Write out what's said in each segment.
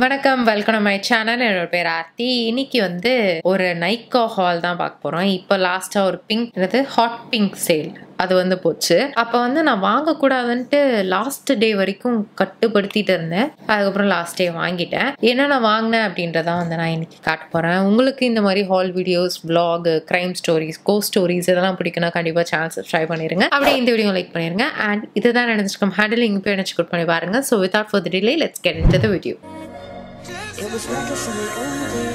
வணக்கம் welcome my channel என்னோட பேர் ஆர்த்தி இன்னைக்கு வந்து ஒரு நைக்கா ஹால் தான் பார்க்க போறோம் இப்போ லாஸ்டா ஒரு பிங்க் என்னது ஹாட் பிங்க் சேல் அது வந்து போச்சு அப்போ வந்து நான் வாங்கக்கூடாதுன்ட்டு லாஸ்ட் டே வரைக்கும் கட்டுப்படுத்திட்டு இருந்தேன் அதுக்கப்புறம் லாஸ்ட் டே வாங்கிட்டேன் என்ன நான் வாங்கினேன் அப்படின்றதான் வந்து நான் இன்னைக்கு காட்ட போறேன் உங்களுக்கு இந்த மாதிரி haul videos vlog crime stories கோ ஸ்டோரிஸ் இதெல்லாம் பிடிக்குன்னா கண்டிப்பாக சேனல் சப்ஸ்கிரைப் பண்ணிருங்க அப்படியே இந்த வீடியோ லைக் பண்ணிருங்க அண்ட் இதுதான் நினைச்சிருக்கோம் ஹேண்டில் இங்கே போய் நினச்சி பண்ணி பாருங்க so without further delay let's get in the video It was reckless and we owned it.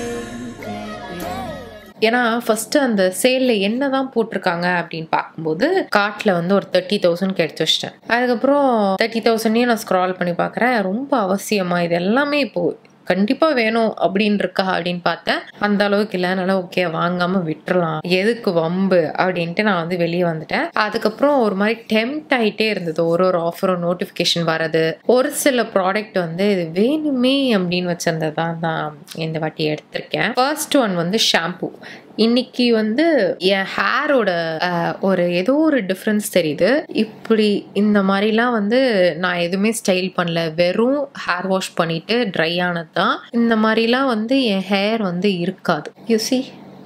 ஏன்னா ஃபர்ஸ்ட் அந்த சேல்ல என்ன தான் போட்டிருக்காங்க அப்படின்னு பார்க்கும்போது கார்ட்ல வந்து ஒரு தேர்ட்டி தௌசண்ட்க்கு எடுத்து வச்சிட்டேன் அதுக்கப்புறம் தேர்ட்டி தௌசண்டையும் நான் ஸ்க்ரால் பண்ணி பார்க்குறேன் ரொம்ப அவசியமா இது எல்லாமே இப்போ கண்டிப்பா வேணும் அப்படின்னு இருக்கா அப்படின்னு பார்த்தேன் அந்த அளவுக்கு இல்லை அதனால ஓகே வாங்காம விட்டுறலாம் எதுக்கு வம்பு அப்படின்ட்டு நான் வந்து வெளியே வந்துட்டேன் அதுக்கப்புறம் ஒரு மாதிரி டெம்ட் ஆயிட்டே இருந்தது ஒரு ஒரு ஆஃபரும் நோட்டிஃபிகேஷன் வர்றது ஒரு சில ப்ராடக்ட் வந்து இது வேணுமே அப்படின்னு வச்சிருந்ததான் தான் இந்த வாட்டி எடுத்திருக்கேன் ஃபர்ஸ்ட் ஒன் வந்து ஷாம்பு இன்னைக்கு வந்து என் ஹேரோட ஒரு ஏதோ ஒரு டிஃப்ரென்ஸ் தெரியுது இப்படி இந்த மாதிரிலாம் வந்து நான் எதுவுமே ஸ்டைல் பண்ணல வெறும் ஹேர் வாஷ் பண்ணிட்டு ட்ரை ஆனது தான் இந்த மாதிரிலாம் வந்து என் ஹேர் வந்து இருக்காது யூ see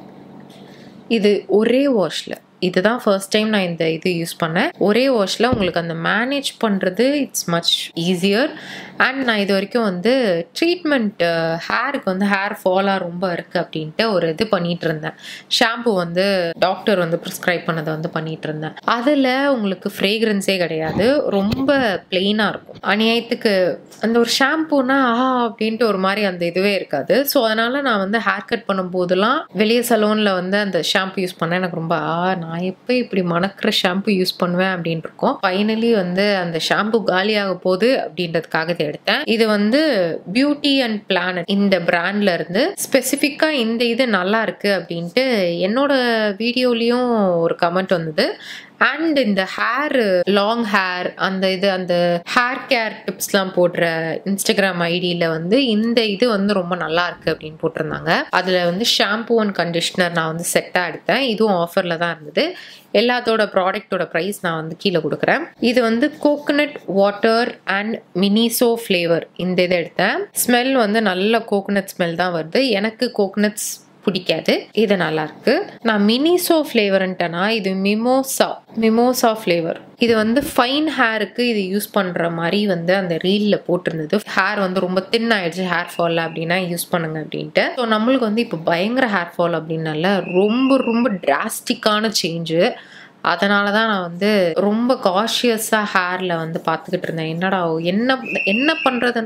இது ஒரே வாஷில் இதுதான் ஃபர்ஸ்ட் டைம் நான் இந்த இது யூஸ் பண்ணேன் ஒரே வாஷில் உங்களுக்கு அந்த மேனேஜ் பண்ணுறது இட்ஸ் மச் ஈஸியர் அண்ட் நான் இது வரைக்கும் வந்து ட்ரீட்மெண்ட் ஹேருக்கு வந்து ஹேர் ஃபாலாக ரொம்ப இருக்குது அப்படின்ட்டு ஒரு இது பண்ணிட்டு இருந்தேன் ஷாம்பு வந்து டாக்டர் வந்து ப்ரிஸ்கிரைப் பண்ணதை வந்து பண்ணிட்டு இருந்தேன் அதில் உங்களுக்கு ஃப்ரேக்ரன்ஸே கிடையாது ரொம்ப பிளெயினாக இருக்கும் அநியாயத்துக்கு அந்த ஒரு ஷாம்பூனா ஆஹா அப்படின்ட்டு ஒரு மாதிரி அந்த இதுவே இருக்காது ஸோ அதனால நான் வந்து ஹேர் கட் பண்ணும் போதெல்லாம் வெளியே சலூனில் வந்து அந்த ஷாம்பு யூஸ் பண்ணேன் எனக்கு ரொம்ப ஆ நான் எப்போ இப்படி மணக்கிற ஷாம்பு யூஸ் பண்ணுவேன் அப்படின்னு இருக்கும் ஃபைனலி வந்து அந்த ஷாம்பு காலியாக போகுது அப்படின்றதுக்காக இதை எடுத்தேன் இது வந்து பியூட்டி அண்ட் பிளானட் இந்த பிராண்ட்ல இருந்து ஸ்பெசிஃபிக்கா இந்த இது நல்லா இருக்கு அப்படின்ட்டு என்னோட வீடியோலயும் ஒரு கமெண்ட் வந்தது அண்ட் இந்த ஹேர் லாங் ஹேர் அந்த இது அந்த ஹேர் கேர் டிப்ஸ்லாம் போடுற இன்ஸ்டாகிராம் ஐடியில் வந்து இந்த இது வந்து ரொம்ப நல்லா இருக்கு அப்படின்னு போட்டிருந்தாங்க அதில் வந்து ஷாம்பூ அண்ட் கண்டிஷ்னர் நான் வந்து செட்டாக எடுத்தேன் இதுவும் ஆஃபரில் தான் இருந்தது எல்லாத்தோட ப்ராடக்ட்டோட ப்ரைஸ் நான் வந்து கீழே கொடுக்குறேன் இது வந்து coconut water and Miniso flavour இந்த இதை எடுத்தேன் ஸ்மெல் வந்து நல்ல கோகனட் ஸ்மெல் தான் வருது எனக்கு கோகனட்ஸ் பிடிக்காது இது நல்லா இருக்கு நான் மினிசோ ஃப்ளேவர்ன்ட்டேனா இது மிமோசா மிமோசா ஃப்ளேவர் இது வந்து ஃபைன் ஹேருக்கு இது யூஸ் பண்ணுற மாதிரி வந்து அந்த ரீலில் போட்டிருந்தது ஹேர் வந்து ரொம்ப தின் ஆயிடுச்சு ஹேர் ஃபால் அப்படின்னா யூஸ் பண்ணுங்க அப்படின்ட்டு ஸோ நம்மளுக்கு வந்து இப்போ பயங்கர ஹேர் ஃபால் அப்படின்னால ரொம்ப ரொம்ப டிராஸ்டிக்கான சேஞ்சு அதனால தான் நான் வந்து ரொம்ப காஷியஸாக ஹேரில் வந்து பார்த்துக்கிட்டு இருந்தேன் என்னடா என்ன என்ன பண்ணுறது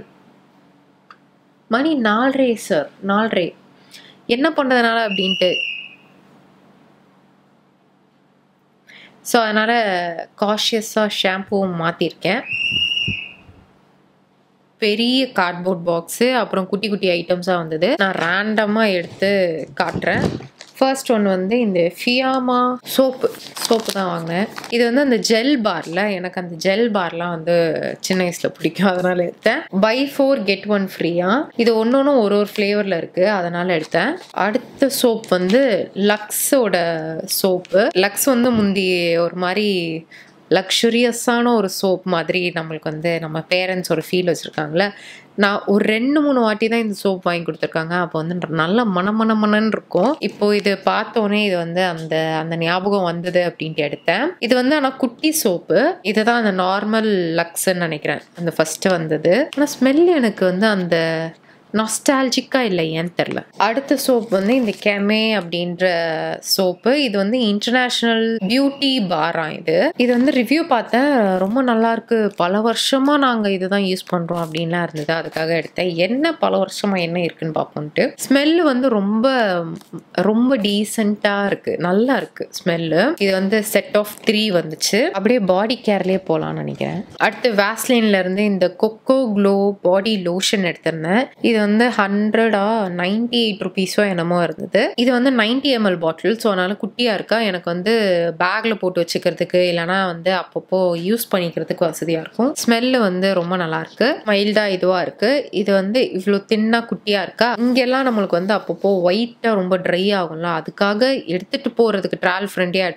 மணி நாலரை சார் நாலரை என்ன பண்ணுறதுனால அப்படின்ட்டு ஸோ அதனால் காஷியஸாக ஷாம்புவும் மாற்றிருக்கேன் பெரிய கார்ட்போர்ட் பாக்ஸு அப்புறம் குட்டி குட்டி ஐட்டம்ஸாக வந்தது நான் ரேண்டமாக எடுத்து காட்டுறேன் ஃபர்ஸ்ட் ஒன் வந்து இந்த ஃபியாமா சோப்பு சோப்பு தான் வாங்கினேன் இது வந்து அந்த ஜெல் பார்ல எனக்கு அந்த ஜெல் பார்லாம் வந்து சின்ன வயசில் பிடிக்கும் அதனால எடுத்தேன் பை ஃபோர் கெட் ஒன் ஃப்ரீயா இது ஒன்று ஒன்றும் ஒரு ஒரு ஃப்ளேவரில் இருக்குது அதனால எடுத்தேன் அடுத்த சோப் வந்து லக்ஸோட சோப்பு லக்ஸ் வந்து முந்தி ஒரு மாதிரி லக்ஸுரியஸான ஒரு சோப் மாதிரி நம்மளுக்கு வந்து நம்ம பேரண்ட்ஸ் ஒரு ஃபீல் வச்சுருக்காங்களே நான் ஒரு ரெண்டு மூணு வாட்டி தான் இந்த சோப் வாங்கி கொடுத்துருக்காங்க அப்போ வந்து நல்ல மன மன மனன்னு இருக்கும் இப்போ இது பார்த்தோன்னே இது வந்து அந்த அந்த ஞாபகம் வந்தது அப்படின்ட்டு எடுத்தேன் இது வந்து ஆனால் குட்டி சோப்பு இதுதான் அந்த நார்மல் லக்ஸ்ன்னு நினைக்கிறேன் அந்த ஃபர்ஸ்ட் வந்தது ஆனால் ஸ்மெல் எனக்கு வந்து அந்த நாஸ்டாலஜிக்கா இல்லை ஏன்னு தெரில அடுத்த சோப் வந்து இந்த கெமே அப்படின்ற சோப்பு இது வந்து இன்டர்நேஷ்னல் பியூட்டி பாரா இது இது வந்து ரிவ்யூ பார்த்தேன் ரொம்ப நல்லா இருக்கு பல வருஷமா நாங்க இதுதான் யூஸ் பண்றோம் அப்படின்லாம் இருந்தது அதுக்காக எடுத்தேன் என்ன பல வருஷமா என்ன இருக்குன்னு பார்ப்போம்ட்டு ஸ்மெல்லு வந்து ரொம்ப ரொம்ப டீசெண்டா இருக்கு நல்லா இருக்கு ஸ்மெல்லு இது வந்து செட் ஆஃப் த்ரீ வந்துச்சு அப்படியே பாடி கேர்லயே போகலாம்னு நினைக்கிறேன் அடுத்து வேஸ்லின்ல இருந்து இந்த கொக்கோ க்ளோ பாடி லோஷன் எடுத்திருந்தேன் இது வந்து ஹண்ட்ரடா நைன்டி எயிட் ருபீஸோ என்னமோ இருந்தது இது வந்து நைன்டி எம்எல் பாட்டில் ஸோ அதனால குட்டியாக இருக்கா எனக்கு வந்து பேக்கில் போட்டு வச்சுக்கிறதுக்கு இல்லைனா வந்து அப்பப்போ யூஸ் பண்ணிக்கிறதுக்கு வசதியாக இருக்கும் ஸ்மெல்லு வந்து ரொம்ப நல்லா இருக்கு மைல்டாக இதுவாக இருக்கு இது வந்து இவ்வளோ தின்னா குட்டியாக இருக்கா இங்கெல்லாம் நம்மளுக்கு வந்து அப்பப்போ ஒயிட்டாக ரொம்ப ட்ரை ஆகும்ல அதுக்காக எடுத்துகிட்டு போகிறதுக்கு ட்ராவல் ஃப்ரெண்டியாக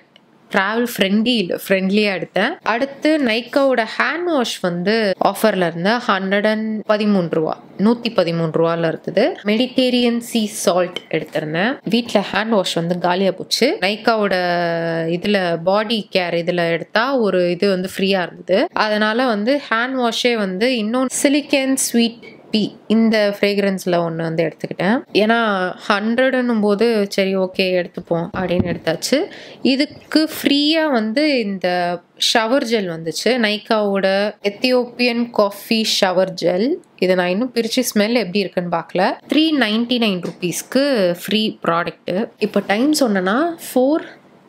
ட்ராவல் ஃப்ரெண்ட்லி ஃப்ரெண்ட்லியாக எடுத்தேன் அடுத்து நைக்காவோட ஹேண்ட் வாஷ் வந்து ஆஃபரில் இருந்த ஹண்ட்ரட் அண்ட் பதிமூணு ரூபா நூற்றி பதிமூணு ரூபால இருந்தது மெடிடேரியன் சீ சால்ட் எடுத்திருந்தேன் வீட்டில் ஹேண்ட் வாஷ் வந்து காலியாக போச்சு நைக்காவோட இதில் பாடி கேர் இதில் எடுத்தால் ஒரு இது வந்து ஃப்ரீயாக இருந்தது அதனால வந்து ஹேண்ட் வாஷே வந்து இன்னும் சிலிக்கன் ஸ்வீட் பி இந்த ஃப்ரேக்ரன்ஸில் ஒன்று வந்து எடுத்துக்கிட்டேன் ஏன்னா ஹண்ட்ரடுன்னும் போது சரி ஓகே எடுத்துப்போம் அப்படின்னு எடுத்தாச்சு இதுக்கு ஃப்ரீயாக வந்து இந்த ஷவர் ஜெல் வந்துச்சு நைக்காவோட எத்தியோப்பியன் காஃபி ஷவர் ஜெல் இதை நான் இன்னும் பிரித்து ஸ்மெல் எப்படி இருக்குன்னு பார்க்கல த்ரீ நைன்டி நைன் ருபீஸ்க்கு ஃப்ரீ ப்ராடக்ட்டு இப்போ டைம் சொன்னேன்னா ஃபோர்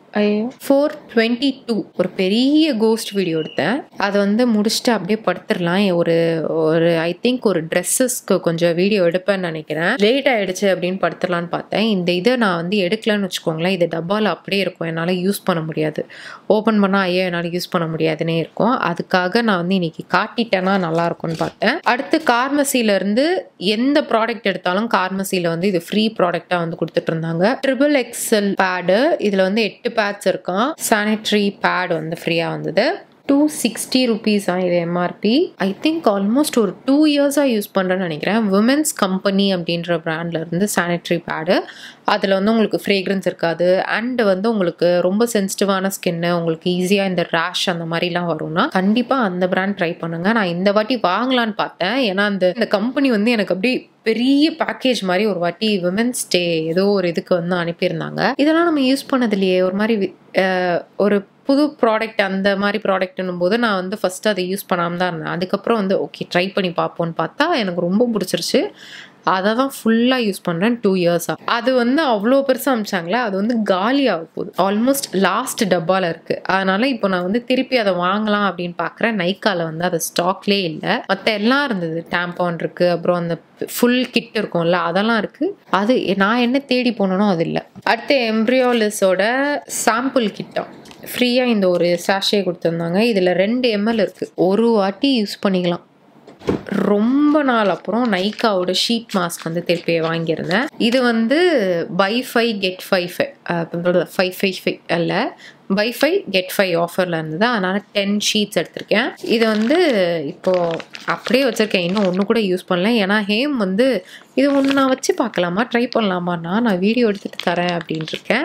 ஃபோர் டுவெண்ட்டி டூ ஒரு பெரிய கோஸ்ட் வீடியோ எடுத்தேன் அதை வந்து முடிச்சுட்டு அப்படியே படுத்துடலாம் ஒரு ஒரு ஐ திங்க் ஒரு ட்ரெஸ்ஸஸ்க்கு கொஞ்சம் வீடியோ எடுப்பேன்னு நினைக்கிறேன் லேட் ஆகிடுச்சு அப்படின்னு படுத்துடலான்னு பார்த்தேன் இந்த இதை நான் வந்து எடுக்கலன்னு வச்சுக்கோங்களேன் இது டப்பாவில் அப்படியே இருக்கும் என்னால் யூஸ் பண்ண முடியாது ஓப்பன் பண்ணால் ஐயோ என்னால் யூஸ் பண்ண முடியாதுன்னே இருக்கும் அதுக்காக நான் வந்து இன்னைக்கு காட்டிட்டேன்னா நல்லா இருக்கும்னு பார்த்தேன் அடுத்து கார்மசியிலேருந்து எந்த ப்ராடக்ட் எடுத்தாலும் கார்மசியில் வந்து இது ஃப்ரீ ப்ராடக்டாக வந்து கொடுத்துட்டு இருந்தாங்க ட்ரிபிள் எக்ஸல் பேடு இதில் வந்து எட்டு பேட்ஸ் இருக்கும் சானிட்ரி பேட் வந்து ஃப்ரீயாக வந்தது டூ சிக்ஸ்டி ருபீஸ் தான் இது எம்ஆர்பி ஐ திங்க் ஆல்மோஸ்ட் ஒரு டூ இயர்ஸாக யூஸ் பண்ணுறேன்னு நினைக்கிறேன் விமென்ஸ் கம்பெனி அப்படின்ற பிராண்டில் இருந்து சானிட்ரி பேடு அதில் வந்து உங்களுக்கு ஃப்ரேக்ரன்ஸ் இருக்காது அண்ட் வந்து உங்களுக்கு ரொம்ப சென்சிட்டிவான ஸ்கின்னு உங்களுக்கு ஈஸியாக இந்த ரேஷ் அந்த மாதிரிலாம் வரும்னா கண்டிப்பாக அந்த பிராண்ட் ட்ரை பண்ணுங்கள் நான் இந்த வாட்டி வாங்கலான்னு பார்த்தேன் ஏன்னா அந்த இந்த கம்பெனி வந்து எனக்கு அப்படியே பெரிய பேக்கேஜ் மாதிரி ஒரு வாட்டி விமென்ஸ் டே ஏதோ ஒரு இதுக்கு வந்து அனுப்பியிருந்தாங்க இதெல்லாம் நம்ம யூஸ் பண்ணது இல்லையே ஒரு மாதிரி ஒரு புது ப்ராடக்ட் அந்த மாதிரி ப்ராடக்ட்னும் போது நான் வந்து ஃபஸ்ட்டு அதை யூஸ் பண்ணாமல் தான் இருந்தேன் அதுக்கப்புறம் வந்து ஓகே ட்ரை பண்ணி பார்ப்போன்னு பார்த்தா எனக்கு ரொம்ப பிடிச்சிருச்சு அதை தான் ஃபுல்லாக யூஸ் பண்ணுறேன் டூ இயர்ஸாக அது வந்து அவ்வளோ பெருசாக அமிச்சாங்களே அது வந்து காலி ஆக போகுது ஆல்மோஸ்ட் லாஸ்ட் டப்பாவில் இருக்குது அதனால் இப்போ நான் வந்து திருப்பி அதை வாங்கலாம் அப்படின்னு பார்க்குறேன் நைக்காவில் வந்து அது ஸ்டாக்லேயே இல்லை மற்ற எல்லாம் இருந்தது டேம்பான் இருக்குது அப்புறம் அந்த ஃபுல் கிட் இருக்கும்ல அதெல்லாம் இருக்குது அது நான் என்ன தேடி போனனோ அது இல்லை அடுத்து எம்ப்ரியாலிஸோட சாம்பிள் கிட்டம் ஃப்ரீயாக இந்த ஒரு சாஷே கொடுத்துருந்தாங்க இதில் ரெண்டு எம்எல் இருக்குது ஒரு வாட்டி யூஸ் பண்ணிக்கலாம் ரொம்ப நாள் அப்புறம் நைக்காவோட ஷீட் மாஸ்க் வந்து திருப்பி வாங்கியிருந்தேன் இது வந்து buy five get five five five five அல்ல பை ஃபைவ் கெட் ஃபைவ் ஆஃபரில் இருந்தது அதனால் டென் ஷீட்ஸ் எடுத்திருக்கேன் இது வந்து இப்போது அப்படியே வச்சுருக்கேன் இன்னும் ஒன்று கூட யூஸ் பண்ணல ஏன்னா ஹேம் வந்து இது ஒன்று நான் வச்சு பார்க்கலாமா ட்ரை பண்ணலாமான்னா நான் வீடியோ எடுத்துகிட்டு தரேன் அப்படின்ட்டு இருக்கேன்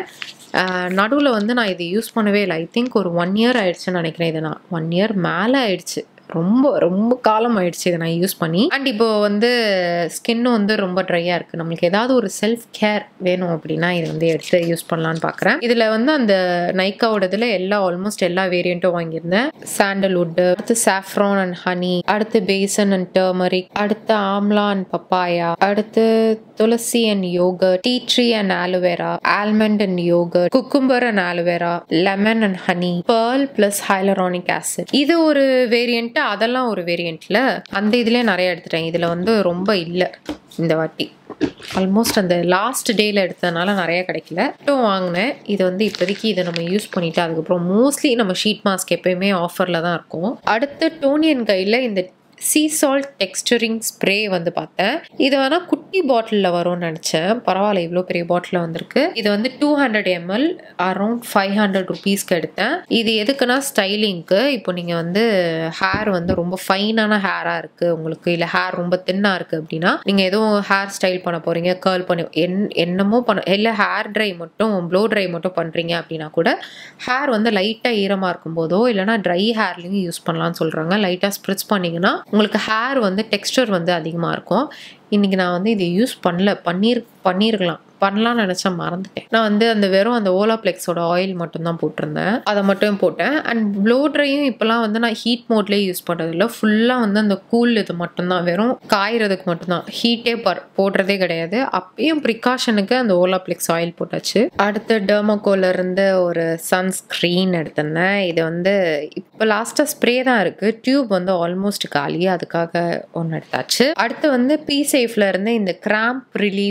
நடுவில் வந்து நான் இது யூஸ் பண்ணவே இல்லை ஐ திங்க் ஒரு ஒன் இயர் ஆயிடுச்சுன்னு நினைக்கிறேன் இது நான் ஒன் இயர் மேலே ஆயிடுச்சு ரொம்ப ரொம்ப காலம் ஆயிடுச்சு இதை நான் யூஸ் பண்ணி அண்ட் இப்போ வந்து ஸ்கின்னும் வந்து ரொம்ப ட்ரையாக இருக்குது நம்மளுக்கு ஏதாவது ஒரு செல்ஃப் கேர் வேணும் அப்படின்னா இதை வந்து எடுத்து யூஸ் பண்ணலான்னு பார்க்குறேன் இதில் வந்து அந்த நைக்காவோட இதில் எல்லா ஆல்மோஸ்ட் எல்லா வேரியண்ட்டும் வாங்கியிருந்தேன் சாண்டல்வுட் அடுத்து சாஃப்ரான் அண்ட் ஹனி அடுத்து பேசன் அண்ட் டர்மரிக் அடுத்து ஆம்லா அண்ட் பப்பாயா அடுத்து tulsi and yoghurt tea tree and aloe vera almond and yoghurt cucumber and aloe vera lemon and honey pearl plus hyaluronic acid இது ஒரு வேரியண்ட் அதெல்லாம் ஒரு வேரியண்ட்ல அந்த இதுலேயே நிறைய எடுத்துட்டேன் இதில் வந்து ரொம்ப இல்லை இந்த வாட்டி ஆல்மோஸ்ட் அந்த லாஸ்ட் டேல எடுத்ததுனால நிறைய கிடைக்கல மட்டும் வாங்கினேன் இது வந்து இப்போதைக்கு இதை நம்ம யூஸ் பண்ணிட்டு அதுக்கப்புறம் மோஸ்ட்லி நம்ம ஷீட் மாஸ்க் எப்பயுமே ஆஃபரில் தான் இருக்கும் அடுத்து டோனியன் கையில் இந்த சீ சால்ட் டெக்ஸ்டரிங் ஸ்ப்ரே வந்து பார்த்தேன் இது வேணால் குட்டி பாட்டிலில் வரும்னு நினச்சேன் பரவாயில்ல இவ்வளோ பெரிய பாட்டிலில் வந்திருக்கு இது வந்து two hundred ML around five hundred ருபீஸ்க்கு எடுத்தேன் இது எதுக்குன்னா ஸ்டைலிங்க்கு இப்போ நீங்கள் வந்து ஹேர் வந்து ரொம்ப ஃபைனான ஹேராக இருக்குது உங்களுக்கு இல்லை ஹேர் ரொம்ப தின்னாக இருக்குது அப்படின்னா நீங்கள் எதுவும் ஹேர் ஸ்டைல் பண்ண போகிறீங்க கேர்ள் பண்ணி என் என்னமோ பண்ண இல்லை ஹேர் ட்ரை மட்டும் ப்ளோ ட்ரை மட்டும் பண்ணுறீங்க அப்படின்னா கூட ஹேர் வந்து லைட்டாக ஈரமாக இருக்கும்போதோ இல்லைனா ட்ரை ஹேர்லையும் யூஸ் பண்ணலாம்னு சொல்கிறாங்க லைட்டாக ஸ்ப்ரிட்ஸ் பண்ணிங்கன்னா உங்களுக்கு ஹேர் வந்து டெக்ஸ்டர் வந்து அதிகமாக இருக்கும் இன்றைக்கி நான் வந்து இதை யூஸ் பண்ணல பண்ணிரு பண்ணியிருக்கலாம் பண்ணலாம்னு நினச்சா மறந்துட்டேன் நான் வந்து அந்த வெறும் அந்த ஓலாப்ளெக்ஸோட ஆயில் மட்டும்தான் போட்டிருந்தேன் அதை மட்டும் போட்டேன் அண்ட் ப்ளோ ட்ரையும் இப்போலாம் வந்து நான் ஹீட் மோட்லேயே யூஸ் பண்ணுறதில்ல ஃபுல்லாக வந்து அந்த கூல் இது மட்டும்தான் வெறும் காயறதுக்கு மட்டும்தான் ஹீட்டே பர் போடுறதே கிடையாது அப்பயும் ப்ரிகாஷனுக்கு அந்த ஓலாப்ளெக்ஸ் ஆயில் போட்டாச்சு அடுத்து டெர்மோகோல இருந்து ஒரு சன்ஸ்க்ரீன் எடுத்திருந்தேன் இது வந்து இப்போ லாஸ்ட்டாக ஸ்ப்ரே தான் இருக்குது டியூப் வந்து ஆல்மோஸ்ட் காலி அதுக்காக ஒன்று எடுத்தாச்சு அடுத்து வந்து பி சேஃப்ல இருந்து இந்த கிராம்ப் ரிலீஃப்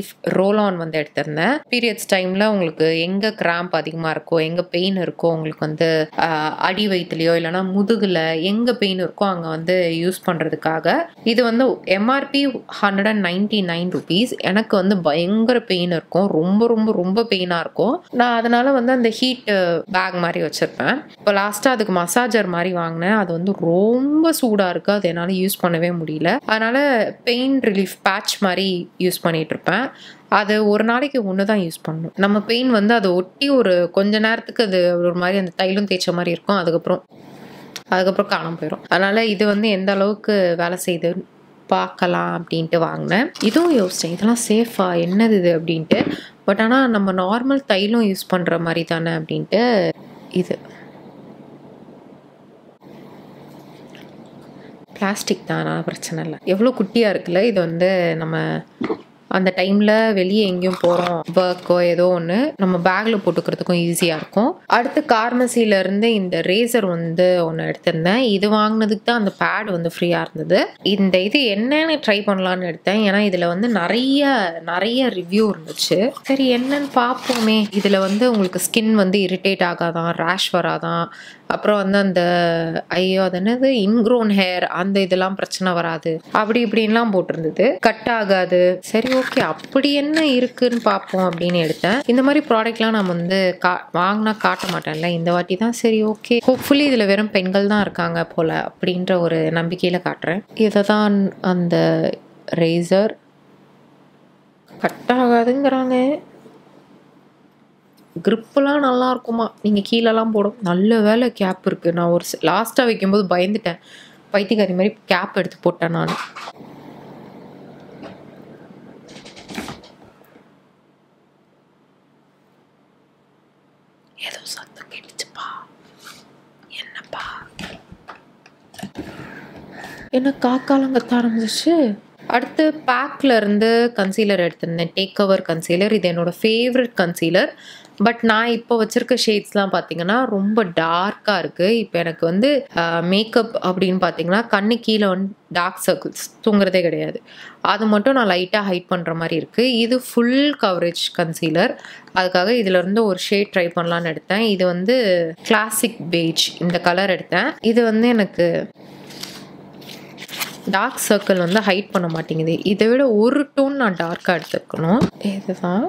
ரோல் ஆன் வந்து எடுத்திருந்தேன் பீரியட்ஸ் டைமில் உங்களுக்கு எங்கே கிராம்ப் அதிகமாக இருக்கோ எங்கே பெயின் இருக்கோ உங்களுக்கு வந்து ஆஹ், அடி வயிற்றுலையோ இல்லைனா முதுகில் எங்கே பெயின் இருக்கோ அங்கே வந்து யூஸ் பண்ணுறதுக்காக இது வந்து MRP hundred and ninety nine rupees எனக்கு வந்து பயங்கர பெயின் இருக்கும் ரொம்ப ரொம்ப ரொம்ப பெயினாக இருக்கும் நான் அதனால வந்து அந்த ஹீட் பேக் மாதிரி வச்சுருப்பேன் இப்போ லாஸ்ட்டாக அதுக்கு மசாஜர் மாதிரி வாங்கினேன் அது வந்து ரொம்ப சூடாக இருக்குது அது என்னால் யூஸ் பண்ணவே முடியல அதனால் பெயின் ரிலீஃப் பேட்ச் மாதிரி யூஸ் பண்ணிட்டு இருப்பேன் அது ஒரு நாளைக்கு ஒன்று தான் யூஸ் பண்ணணும் நம்ம பெயின் வந்து அதை ஒட்டி ஒரு கொஞ்ச நேரத்துக்கு அது ஒரு மாதிரி அந்த தைலம் தேய்ச்ச மாதிரி இருக்கும் அதுக்கப்புறம் அதுக்கப்புறம் காணாம போயிடும் அதனால் இது வந்து எந்த அளவுக்கு வேலை செய்யுது பார்க்கலாம் அப்படின்ட்டு வாங்கினேன் இதுவும் யோசித்தேன் இதெல்லாம் சேஃபா என்னது இது அப்படின்ட்டு பட் ஆனால் நம்ம நார்மல் தைலம் யூஸ் பண்ணுற மாதிரி தானே அப்படின்ட்டு இது பிளாஸ்டிக் தான் அதனால பிரச்சனை இல்லை எவ்வளோ குட்டியாக இருக்குல்ல இது வந்து நம்ம அந்த டைமில் வெளியே எங்கேயும் போகிறோம் ஒர்க்கோ ஏதோ ஒன்று நம்ம பேக்கில் போட்டுக்கிறதுக்கும் ஈஸியாக இருக்கும் அடுத்து pharmacy-ல இருந்து இந்த ரேசர் வந்து ஒன்று எடுத்திருந்தேன் இது வாங்கினதுக்கு தான் அந்த பேட் வந்து ஃப்ரீயாக இருந்தது இந்த இது என்னன்னு ட்ரை பண்ணலான்னு எடுத்தேன் ஏன்னா இதில் வந்து நிறைய நிறைய ரிவ்யூ இருந்துச்சு சரி என்னன்னு பார்ப்போமே இதில் வந்து உங்களுக்கு ஸ்கின் வந்து இரிட்டேட் ஆகாதான் ரேஷ் வராதான் அப்புறம் வந்து அந்த ஐயோ அது என்னது இன்க்ரோன் ஹேர் அந்த இதெல்லாம் பிரச்சனை வராது அப்படி இப்படின்லாம் போட்டிருந்தது கட் ஆகாது சரி ஓகே அப்படி என்ன இருக்குன்னு பார்ப்போம் அப்படின்னு எடுத்தேன் இந்த மாதிரி ப்ராடக்ட்லாம் நான் வந்து கா வாங்கினா காட்ட மாட்டேன்ல இந்த வாட்டி தான் சரி ஓகே ஹோப்ஃபுல்லி இதில் வெறும் பெண்கள் தான் இருக்காங்க போல அப்படின்ற ஒரு நம்பிக்கையில் காட்டுறேன் இதை தான் அந்த ரேசர் கட் ஆகாதுங்கிறாங்க gripலாம் நல்லா இருக்குமா நீங்கள் கீழெல்லாம் போடும் நல்ல வேலை கேப் இருக்குது நான் ஒரு லாஸ்ட்டாக வைக்கும்போது பயந்துட்டேன் பைத்தியக்காரி மாதிரி கேப் எடுத்து போட்டேன் நான் ஏதோ சத்தம் கேட்டுச்சுப்பா என்னப்பா என்ன காக்காலம் கத்த ஆரம்பிச்சிச்சு அடுத்து பேக்கில் இருந்து கன்சீலர் எடுத்திருந்தேன் டேக் கவர் கன்சீலர் இது என்னோட ஃபேவரட் கன்சீலர் பட் நான் இப்போ வச்சிருக்க ஷேட்ஸ்லாம் பார்த்தீங்கன்னா ரொம்ப டார்க்காக இருக்குது இப்போ எனக்கு வந்து மேக்கப் அப்படின்னு பார்த்தீங்கன்னா கண்ணு கீழே வந்து டார்க் சர்க்கிள்ஸ் தூங்குறதே கிடையாது அது மட்டும் நான் லைட்டாக ஹைட் பண்ணுற மாதிரி இருக்குது இது ஃபுல் கவரேஜ் கன்சீலர் அதுக்காக இதுல இருந்து ஒரு ஷேட் ட்ரை பண்ணலான்னு எடுத்தேன் இது வந்து கிளாசிக் பேஜ் இந்த கலர் எடுத்தேன் இது வந்து எனக்கு டார்க் சர்க்கிள் வந்து ஹைட் பண்ண மாட்டேங்குது இதை விட ஒரு டோன் நான் டார்க்காக எடுத்துக்கணும் இதுதான்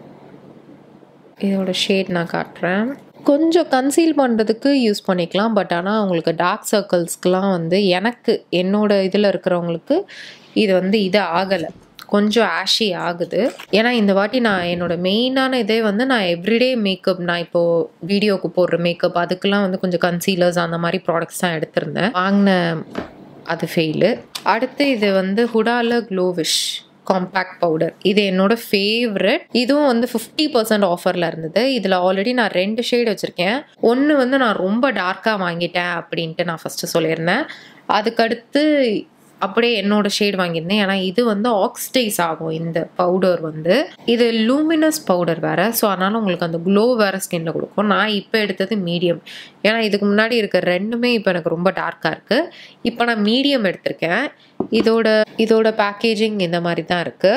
இதோட ஷேட் நான் காட்டுறேன் கொஞ்சம் கன்சீல் பண்ணுறதுக்கு யூஸ் பண்ணிக்கலாம் பட் ஆனால் உங்களுக்கு டார்க் சர்க்கிள்ஸ்க்கெலாம் வந்து எனக்கு என்னோட இதில் இருக்கிறவங்களுக்கு இது வந்து இது ஆகலை கொஞ்சம் ஆஷி ஆகுது ஏன்னா இந்த வாட்டி நான் என்னோட மெயினான இதே வந்து நான் எவ்ரிடே மேக்கப் நான் இப்போது வீடியோக்கு போடுற மேக்கப் அதுக்கெல்லாம் வந்து கொஞ்சம் கன்சீலர்ஸ் அந்த மாதிரி ப்ராடக்ட்ஸ் தான் எடுத்திருந்தேன் வாங்கின அது ஃபெயிலு அடுத்து இது வந்து ஹுடால க்ளோவிஷ் காம்பேக்ட் பவுடர் இது என்னோட ஃபேவரட் இதுவும் வந்து ஃபிஃப்டி பர்சன்ட் ஆஃபரில் இருந்தது இதில் ஆல்ரெடி நான் ரெண்டு ஷேட் வச்சுருக்கேன் ஒன்று வந்து நான் ரொம்ப டார்க்காக வாங்கிட்டேன் அப்படின்ட்டு நான் ஃபஸ்ட்டு சொல்லியிருந்தேன் அதுக்கடுத்து அப்படியே என்னோட ஷேட் வாங்கியிருந்தேன் ஏன்னா இது வந்து ஆக்சிடைஸ் ஆகும் இந்த பவுடர் வந்து இது லூமினஸ் பவுடர் வேற ஸோ அதனால உங்களுக்கு அந்த க்ளோ வேற ஸ்கின்ல கொடுக்கும் நான் இப்போ எடுத்தது மீடியம் ஏன்னா இதுக்கு முன்னாடி இருக்க ரெண்டுமே இப்போ எனக்கு ரொம்ப டார்க்காக இருக்கு இப்போ நான் மீடியம் எடுத்திருக்கேன் இதோட இதோட பேக்கேஜிங் இந்த மாதிரி தான் இருக்கு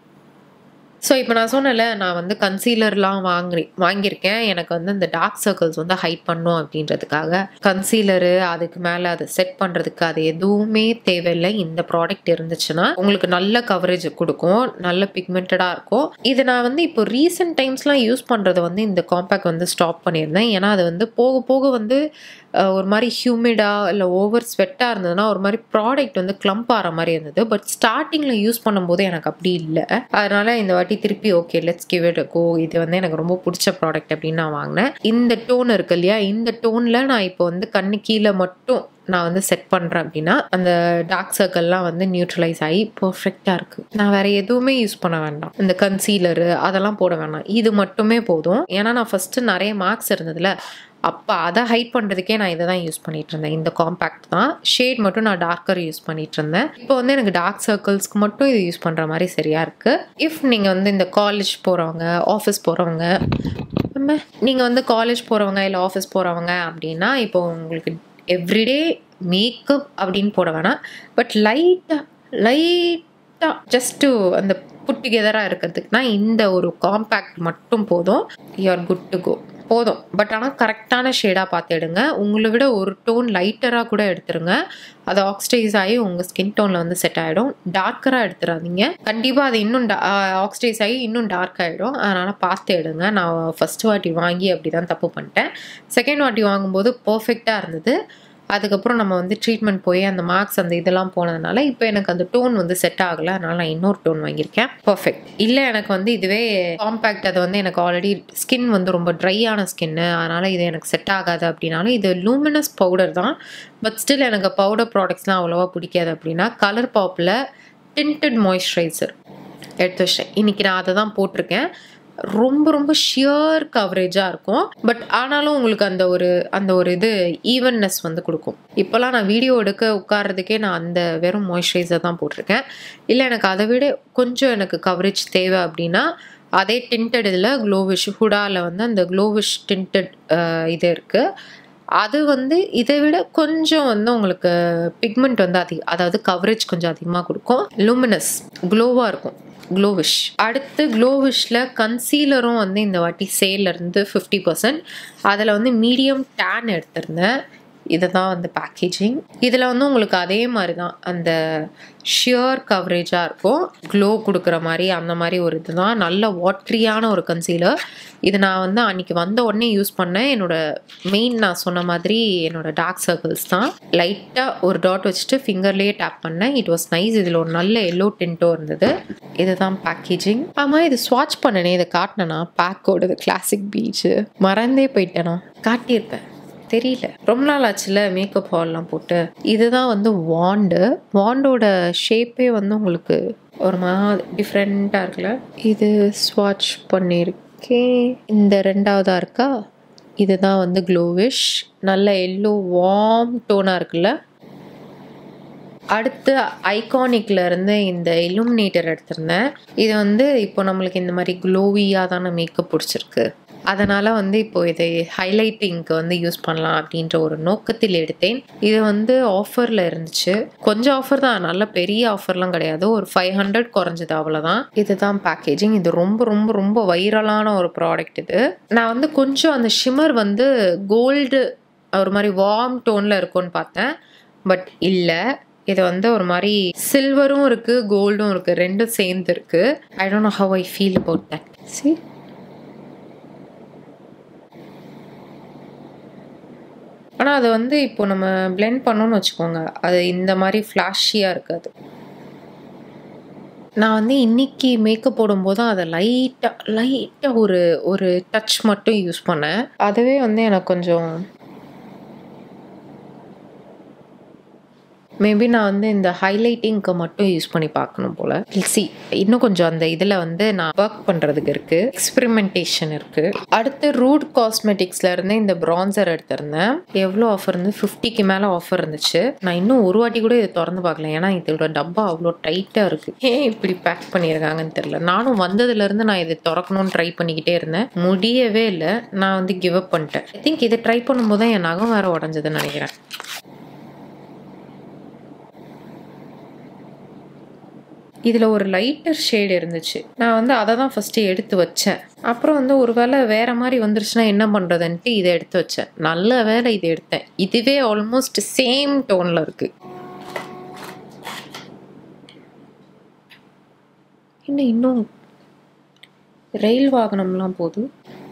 ஸோ இப்போ நான் சொன்னேன்ல நான் வந்து கன்சீலர்லாம் வாங்குறேன் வாங்கியிருக்கேன் எனக்கு வந்து இந்த டார்க் சர்க்கிள்ஸ் வந்து ஹைட் பண்ணும் அப்படின்றதுக்காக கன்சீலரு அதுக்கு மேலே அதை செட் பண்ணுறதுக்கு அது எதுவுமே தேவையில்லை இந்த ப்ராடக்ட் இருந்துச்சுன்னா உங்களுக்கு நல்ல கவரேஜ் கொடுக்கும் நல்ல பிக்மெண்டடாக இருக்கும் இது நான் வந்து இப்போ ரீசெண்ட் டைம்ஸ்லாம் யூஸ் பண்ணுறதை வந்து இந்த காம்பேக்ட் வந்து ஸ்டாப் பண்ணியிருந்தேன் ஏன்னா அது வந்து போக போக வந்து அஹ், ஒரு மாதிரி ஹியூமிடாக இல்லை ஓவர் ஸ்வெட்டாக இருந்ததுன்னா ஒரு மாதிரி ப்ராடக்ட் வந்து கிளம்ப் ஆகிற மாதிரி இருந்தது பட் ஸ்டார்டிங்கில் யூஸ் பண்ணும்போது எனக்கு அப்படி இல்லை அதனால இந்த வாட்டி திருப்பி okay let's give it go இது வந்து எனக்கு ரொம்ப பிடிச்ச ப்ராடக்ட் அப்படின்னு நான் வாங்கினேன் இந்த டோன் இருக்கு இல்லையா இந்த டோனில் நான் இப்போ வந்து கண்ணு கீழே மட்டும் நான் வந்து செட் பண்ணுறேன் அப்படின்னா அந்த டார்க் சர்க்கிள்லாம் வந்து நியூட்ரலைஸ் ஆகி பர்ஃபெக்டாக இருக்குது நான் வேறு எதுவுமே யூஸ் பண்ண வேண்டாம் இந்த கன்சீலரு அதெல்லாம் போட வேண்டாம் இது மட்டுமே போதும் ஏன்னா நான் ஃபஸ்ட்டு நிறைய மார்க்ஸ் இருந்ததுல அப்போ அதை ஹைட் பண்ணுறதுக்கே நான் இதை தான் யூஸ் பண்ணிட்டு இருந்தேன் இந்த காம்பேக்ட் தான் ஷேட் மட்டும் நான் டார்க்கர் யூஸ் பண்ணிட்டு இருந்தேன் இப்போ வந்து எனக்கு டார்க் சர்க்கிள்ஸ்க்கு மட்டும் இது யூஸ் பண்ணுற மாதிரி சரியாக இருக்குது இஃப் நீங்கள் வந்து இந்த காலேஜ் போகிறவங்க ஆஃபீஸ் போகிறவங்க நம்ம நீங்கள் வந்து காலேஜ் போகிறவங்க இல்லை ஆஃபீஸ் போகிறவங்க அப்படின்னா இப்போ உங்களுக்கு எவ்ரிடே மேக்கப் அப்படின்னு போட வேணாம் பட் லைட்டாக லைட் லைட்டாக ஜஸ்ட்டு அந்த புட் டுகெதராக இருக்கிறதுக்குனா இந்த ஒரு காம்பேக்ட் மட்டும் போதும் you are good to go போதும் பட் ஆனால் கரெக்டான ஷேடாக பார்த்து எடுங்க உங்களை விட ஒரு டோன் லைட்டராக கூட எடுத்துருங்க அது ஆக்சிடைஸ் ஆகி உங்கள் ஸ்கின் டோனில் வந்து செட் ஆகிடும் டார்க்கராக எடுத்துடாதீங்க கண்டிப்பாக அது இன்னும் ஆக்சிடைஸ் ஆகி இன்னும் டார்க் ஆகிடும் அதனால் பார்த்து எடுங்க நான் ஃபஸ்ட் வாட்டி வாங்கி அப்படி தான் தப்பு பண்ணிட்டேன் செகண்ட் வாட்டி வாங்கும்போது பர்ஃபெக்டாக இருந்தது அதுக்கப்புறம் நம்ம வந்து ட்ரீட்மெண்ட் போய் அந்த மார்க்ஸ் அந்த இதெல்லாம் போனதுனால இப்போ எனக்கு அந்த டோன் வந்து செட் ஆகலை அதனால நான் இன்னொரு டோன் வாங்கியிருக்கேன் பர்ஃபெக்ட் இல்லை எனக்கு வந்து இதுவே காம்பேக்ட் அது வந்து எனக்கு ஆல்ரெடி ஸ்கின் வந்து ரொம்ப ட்ரையான ஸ்கின்னு அதனால் இது எனக்கு செட் ஆகாது அப்படின்னாலும் இது லூமினஸ் பவுடர் தான் பட் ஸ்டில் எனக்கு பவுடர் ப்ராடக்ட்ஸ்லாம் அவ்வளோவா பிடிக்காது அப்படின்னா கலர் பாப்பில் டின்டட் மாய்ஸ்சரைசர் எடுத்து வச்சேன் இன்றைக்கி நான் அதை தான் போட்டிருக்கேன் ரொம்ப ரொம்ப ஷியர் கவரேஜாக இருக்கும் பட் ஆனாலும் உங்களுக்கு அந்த ஒரு அந்த ஒரு இது ஈவன்னஸ் வந்து கொடுக்கும் இப்போலாம் நான் வீடியோ எடுக்க உட்கார்றதுக்கே நான் அந்த வெறும் மாய்ஸ்சரைசர் தான் போட்டிருக்கேன் இல்லை எனக்கு அதை விட கொஞ்சம் எனக்கு கவரேஜ் தேவை அப்படின்னா அதே டின்டட் இதில் க்ளோவிஷ் ஹுடாவில் வந்து அந்த க்ளோவிஷ் டின்டட் இது இருக்குது அது வந்து இதை விட கொஞ்சம் வந்து உங்களுக்கு பிக்மெண்ட் வந்து அதிகம் அதாவது கவரேஜ் கொஞ்சம் அதிகமாக கொடுக்கும் லூமினஸ் க்ளோவாக இருக்கும் க்ளோவிஷ் அடுத்து க்ளோவிஷில் கன்சீலரும் வந்து இந்த வாட்டி சேல்ல இருந்து ஃபிஃப்டி பர்சன்ட் அதில் வந்து மீடியம் டேன் எடுத்திருந்தேன் இதை தான் வந்து பேக்கேஜிங் இதில் வந்து உங்களுக்கு அதே மாதிரி தான் அந்த ஷியர் கவரேஜாக இருக்கும் க்ளோ கொடுக்குற மாதிரி அந்த மாதிரி ஒரு இதுதான் நல்ல வாட்ரியான ஒரு கன்சீலர் இது நான் வந்து அன்றைக்கி வந்த உடனே யூஸ் பண்ணேன் என்னோட மெயின் நான் சொன்ன மாதிரி என்னோட டார்க் சர்க்கிள்ஸ் தான் லைட்டாக ஒரு டாட் வச்சுட்டு ஃபிங்கர்லேயே டேப் பண்ணேன் இட் வாஸ் நைஸ் இதில் ஒரு நல்ல எல்லோ டின்ட்டோ இருந்தது இதுதான் பேக்கேஜிங் ஆமாம் இது ஸ்வாட்ச் பண்ணனே இதை காட்டினேனா பேக்கோடது கிளாசிக் பீச்சு மறந்தே போயிட்டேனா காட்டியிருப்பேன் தெரியல ரொம்ப நாள் ஆச்சுல மேக்கப் ஹால்லாம் போட்டு இதுதான் வந்து வாண்டு வாண்டோட ஷேப்பே வந்து உங்களுக்கு ஒரு மாதிரி டிஃப்ரெண்ட்டாக இருக்குல்ல இது ஸ்வாட்ச் பண்ணியிருக்கேன் இந்த ரெண்டாவதாக இருக்கா இதுதான் வந்து க்ளோவிஷ் நல்ல எல்லோ வார்ம் டோனாக இருக்குல்ல அடுத்து ஐகானிக்ல இருந்து இந்த இலுமினேட்டர் எடுத்திருந்தேன் இது வந்து இப்போ நம்மளுக்கு இந்த மாதிரி க்ளோவியாக தானே மேக்கப் பிடிச்சிருக்கு அதனால் வந்து இப்போ இதை ஹைலைட்டிங்க்கு வந்து யூஸ் பண்ணலாம் அப்படின்ற ஒரு நோக்கத்தில் எடுத்தேன் இது வந்து ஆஃபரில் இருந்துச்சு கொஞ்சம் ஆஃபர் தான் நல்ல பெரிய ஆஃபர்லாம் கிடையாது ஒரு ஃபைவ் ஹண்ட்ரட் குறைஞ்சது அவ்வளோதான் இதுதான் பேக்கேஜிங் இது ரொம்ப ரொம்ப ரொம்ப வைரலான ஒரு ப்ராடக்ட் இது நான் வந்து கொஞ்சம் அந்த ஷிமர் வந்து கோல்டு ஒரு மாதிரி வார்ம் டோனில் இருக்கும்னு பார்த்தேன் பட் இல்லை இது வந்து ஒரு மாதிரி சில்வரும் இருக்கு கோல்டும் இருக்கு ரெண்டும் சேர்ந்து இருக்கு I don't know how I feel about that சி ஆனால் அது வந்து இப்போ நம்ம பிளெண்ட் பண்ணோம்னு வச்சுக்கோங்க அது இந்த மாதிரி ஃப்ளாஷியாக இருக்காது நான் வந்து இன்னைக்கு மேக்கப் போடும்போது அதை லைட்டாக லைட்டாக ஒரு ஒரு டச் மட்டும் யூஸ் பண்ணேன் அதுவே வந்து எனக்கு கொஞ்சம் மேபி நான் வந்து இந்த ஹைலைட்டிங்க்கு மட்டும் யூஸ் பண்ணி பார்க்கணும் போல் சி இன்னும் கொஞ்சம் அந்த இதில் வந்து நான் ஒர்க் பண்ணுறதுக்கு இருக்குது எக்ஸ்பெரிமெண்டேஷன் இருக்குது அடுத்து ரூட் காஸ்மெட்டிக்ஸில் இருந்து இந்த ப்ரான்சர் எடுத்திருந்தேன் எவ்வளோ ஆஃபர் இருந்து ஃபிஃப்டிக்கு மேலே ஆஃபர் இருந்துச்சு நான் இன்னும் ஒரு வாட்டி கூட இதை திறந்து பார்க்கல ஏன்னா இதோட டப்பா அவ்வளோ டைட்டாக இருக்குது ஏன் இப்படி பேக் பண்ணியிருக்காங்கன்னு தெரியல நானும் வந்ததுலேருந்து நான் இதை திறக்கணும்னு ட்ரை பண்ணிக்கிட்டே இருந்தேன் முடியவே இல்லை நான் வந்து கிவ் அப் பண்ணிட்டேன் ஐ திங்க் இதை ட்ரை பண்ணும்போது தான் என் நகம் வேறு உடஞ்சதுன்னு நினைக்கிறேன் இதில் ஒரு லைட்டர் ஷேடு இருந்துச்சு நான் வந்து அதை தான் ஃபஸ்ட்டு எடுத்து வச்சேன் அப்புறம் வந்து ஒரு வேளை வேறு மாதிரி வந்துருச்சுன்னா என்ன பண்ணுறதுன்ட்டு இதை எடுத்து வச்சேன் நல்ல வேலை இதை எடுத்தேன் இதுவே ஆல்மோஸ்ட் சேம் டோனில் இருக்குது என்ன இன்னும் ரயில் வாகனம்லாம் போகுது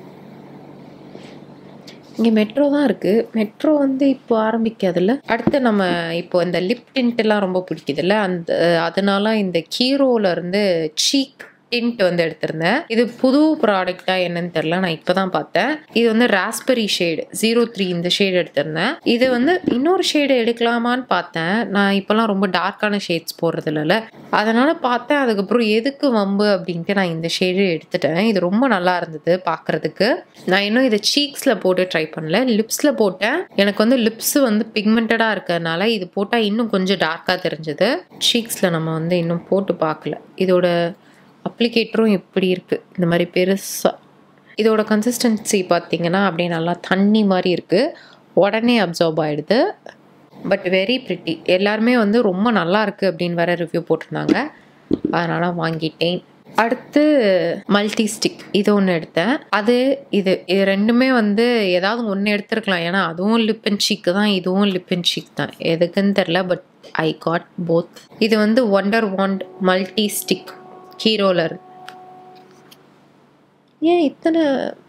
இங்கே மெட்ரோ தான் இருக்குது மெட்ரோ வந்து இப்போ ஆரம்பிக்காதுல்ல அடுத்து நம்ம இப்போ இந்த லிப் டின்ட்லாம் ரொம்ப பிடிக்குதுல்ல அந்த அதனால இந்த கீரோல இருந்து சீக் டிண்ட் வந்து எடுத்திருந்தேன் இது புது ப்ராடக்டா என்னன்னு தெரியல நான் இப்போ தான் பார்த்தேன் இது வந்து ராஸ்பெரி ஷேடு ஜீரோ த்ரீ இந்த ஷேடு எடுத்திருந்தேன் இது வந்து இன்னொரு ஷேடு எடுக்கலாமான்னு பார்த்தேன் நான் இப்போலாம் ரொம்ப டார்க்கான ஷேட்ஸ் போடுறது இல்லைல்ல அதனால பார்த்தேன் அதுக்கப்புறம் எதுக்கு வம்பு அப்படின்ட்டு நான் இந்த ஷேடு எடுத்துட்டேன் இது ரொம்ப நல்லா இருந்தது பார்க்கறதுக்கு நான் இன்னும் இதை சீக்ஸில் போட்டு ட்ரை பண்ணல லிப்ஸில் போட்டேன் எனக்கு வந்து லிப்ஸ் வந்து பிக்மெண்டடாக இருக்கிறதுனால இது போட்டால் இன்னும் கொஞ்சம் டார்க்காக தெரிஞ்சது சீக்ஸில் நம்ம வந்து இன்னும் போட்டு பார்க்கல இதோட அப்ளிகேட்டரும் எப்படி இருக்குது இந்த மாதிரி பெருசாக இதோட கன்சிஸ்டன்சி பார்த்தீங்கன்னா அப்படியே நல்லா தண்ணி மாதிரி இருக்குது உடனே அப்சார்ப் ஆகிடுது பட் வெரி ப்ரிட்டி எல்லாருமே வந்து ரொம்ப நல்லா இருக்குது அப்படின்னு வேற ரிவ்யூ போட்டிருந்தாங்க அதனால் வாங்கிட்டேன் அடுத்து மல்டி ஸ்டிக் இது ஒன்று எடுத்தேன் அது இது இது ரெண்டுமே வந்து ஏதாவது ஒன்று எடுத்துருக்கலாம் ஏன்னா அதுவும் லிப் அண்ட் சீக்கு தான் இதுவும் லிப் அண்ட் சீக் தான் எதுக்குன்னு தெரில பட் ஐ காட் போத் இது வந்து ஒண்டர் வாண்ட் மல்டி ஸ்டிக் ஹீரோலர் ஏன் இத்தனை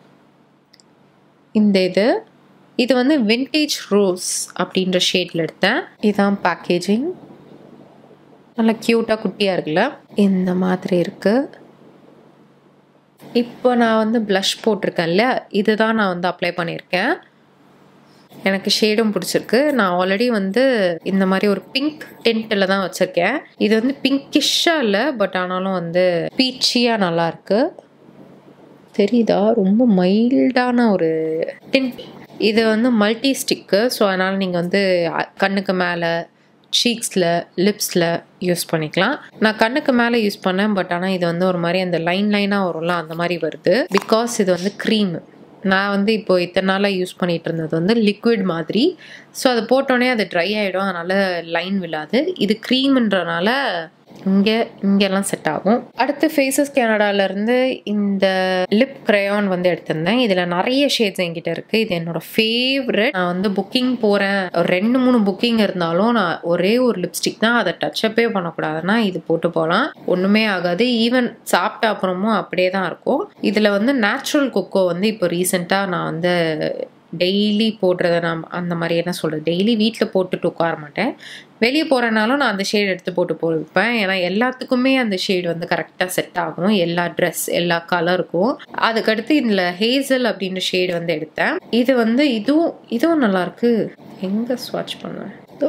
இந்த இது இது வந்து விண்டேஜ் ரோஸ் அப்படின்ற ஷேடில் எடுத்தேன் இதுதான் பேக்கேஜிங் நல்லா க்யூட்டாக குட்டியாக இருக்குல்ல இந்த மாதிரி இருக்குது இப்போ நான் வந்து ப்ளஷ் போட்டிருக்கேன்ல இதுதான் நான் வந்து அப்ளை பண்ணியிருக்கேன் எனக்கு ஷேடும் பிடிச்சிருக்கு நான் ஆல்ரெடி வந்து இந்த மாதிரி ஒரு பிங்க் டென்ட்டில் தான் வச்சுருக்கேன் இது வந்து பிங்கிஷாக இல்லை பட் ஆனாலும் வந்து பீச்சியாக நல்லா இருக்கு தெரியுதா ரொம்ப மைல்டான ஒரு டின்ட் இது வந்து மல்டி ஸ்டிக்கு ஸோ அதனால் நீங்கள் வந்து அ- கண்ணுக்கு மேலே சீக்ஸில் லிப்ஸில் யூஸ் பண்ணிக்கலாம் நான் கண்ணுக்கு மேலே யூஸ் பண்ணேன் பட் ஆனால் இது வந்து ஒரு மாதிரி அந்த லைன் லைனாக வரும்ல அந்த மாதிரி வருது பிகாஸ் இது வந்து க்ரீம் நான் வந்து இப்போ இத்தனை நாளாக யூஸ் பண்ணிட்டு இருந்தது வந்து லிக்விட் மாதிரி ஸோ அது போட்டோன்னே அது ட்ரை ஆகிடும் அதனால் லைன் விழாது இது க்ரீம்ன்றனால இங்கே இங்கெல்லாம் செட் ஆகும் அடுத்து ஃபேஸஸ் இருந்து இந்த லிப் கிரையான் வந்து எடுத்திருந்தேன் இதில் நிறைய ஷேட்ஸ் என்கிட்ட இருக்குது இது என்னோட ஃபேவரட் நான் வந்து புக்கிங் போகிறேன் ஒரு ரெண்டு மூணு புக்கிங் இருந்தாலும் நான் ஒரே ஒரு லிப்ஸ்டிக் தான் அதை டச்சப்பே பண்ணக்கூடாதுன்னா இது போட்டு போகலாம் ஒன்றுமே ஆகாது ஈவன் சாப்பிட்ட அப்புறமும் அப்படியே தான் இருக்கும் இதில் வந்து நேச்சுரல் கொக்கோ வந்து இப்போ ரீசெண்டாக நான் வந்து டெய்லி போடுறத நான் அந்த மாதிரி என்ன சொல்கிறது டெய்லி வீட்டில் போட்டுட்டு உட்கார மாட்டேன் வெளியே போகிறனாலும் நான் அந்த ஷேட் எடுத்து போட்டு போயிருப்பேன் ஏன்னா எல்லாத்துக்குமே அந்த ஷேட் வந்து கரெக்டாக செட் ஆகும் எல்லா ட்ரெஸ் எல்லா கலருக்கும் அதுக்கடுத்து இதில் ஹேசல் அப்படின்ற ஷேட் வந்து எடுத்தேன் இது வந்து இதுவும் இதுவும் நல்லா இருக்கு எங்கே ஸ்வாட்ச் பண்ணுவேன் இதோ